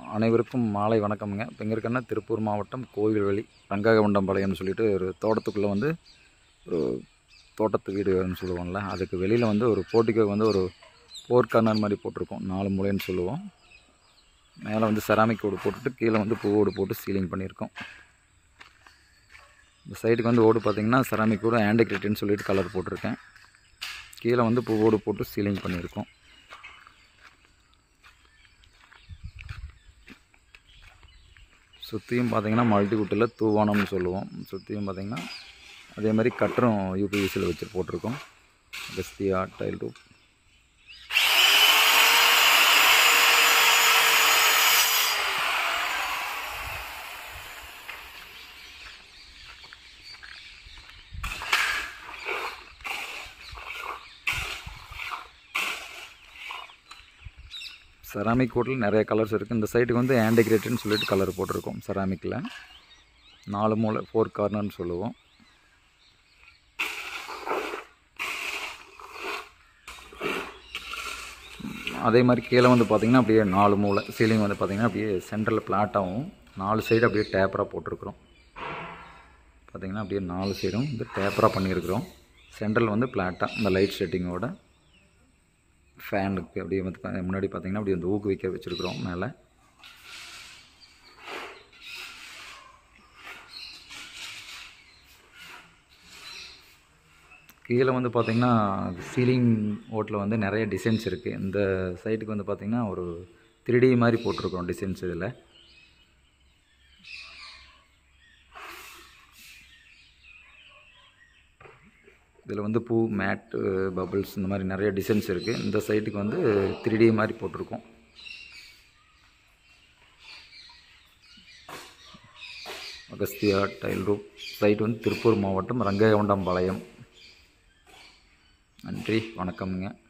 அனைவருக்கும் மாலை வணக்கம்ங்க இப்போ எங்கே இருக்கேன்னா திருப்பூர் மாவட்டம் கோவில்வெளி ரங்ககவுண்டம்பாளையம்னு சொல்லிட்டு ஒரு தோட்டத்துக்குள்ளே வந்து ஒரு தோட்டத்து வீடுன்னு சொல்லுவோம்ல அதுக்கு வெளியில் வந்து ஒரு போர்ட்டிக்கோ வந்து ஒரு போர் கார்னர் மாதிரி போட்டிருக்கோம் நாலு மூலைன்னு சொல்லுவோம் மேலே வந்து செராமிக் ஓடு போட்டுட்டு கீழே வந்து பூவோடு போட்டு சீலிங் பண்ணியிருக்கோம் இந்த சைடுக்கு வந்து ஓடு பார்த்தீங்கன்னா செராமிக் ஓடு ஆண்டிகிரேட்டுன்னு சொல்லிட்டு கலர் போட்டிருக்கேன் கீழே வந்து பூவோடு போட்டு சீலிங் பண்ணியிருக்கோம் சுற்றியும் பார்த்தீங்கன்னா மல்டிவுட்டில் தூவானம்னு சொல்லுவோம் சுற்றியும் பார்த்தீங்கன்னா அதே மாதிரி கட்டரும் யூபிவிசியில் வச்சு போட்டிருக்கோம் பெஸ்தியா டைல் ரூப் செராமிக் கோட்டில் நிறைய கலர்ஸ் இருக்குது இந்த சைட்டுக்கு வந்து ஆண்டிகிரேட்டுன்னு சொல்லிட்டு கலர் போட்டிருக்கோம் செராமிக்கில் நாலு மூலை ஃபோர் கார்னர்னு சொல்லுவோம் அதே மாதிரி கீழே வந்து பார்த்திங்கன்னா அப்படியே நாலு மூலை சீலிங் வந்து பார்த்திங்கன்னா அப்படியே சென்டரில் பிளாட்டாகவும் நாலு சைடு அப்படியே டேப்பராக போட்டிருக்கிறோம் பார்த்திங்கன்னா அப்படியே நாலு சைடும் வந்து டேப்பராக பண்ணியிருக்கிறோம் சென்ட்ரல் வந்து பிளாட்டாக இந்த லைட் செட்டிங்கோட ஃபேனுக்கு அப்படியே வந்து பா- முன்னாடி பார்த்தீங்கன்னா அப்படியே வந்து ஊக்குவிக்க வச்சுருக்குறோம் மேலே கீழே வந்து பார்த்தீங்கன்னா சீலிங் ஓட்டில் வந்து நிறைய டிசைன்ஸ் இருக்குது இந்த சைட்டுக்கு வந்து பார்த்திங்கன்னா ஒரு 3D மாதிரி போட்டிருக்கோம் டிசைன்ஸ் இதில் இதில் வந்து பூ மேட்டு பபிள்ஸ் இந்த மாதிரி நிறைய டிசைன்ஸ் இருக்குது இந்த சைட்டுக்கு வந்து 3D மாதிரி போட்டிருக்கோம் அகஸ்தியா டைல் ரூப் சைட் வந்து திருப்பூர் மாவட்டம் ரங்ககவுண்டம்பாளையம் நன்றி வணக்கம்ங்க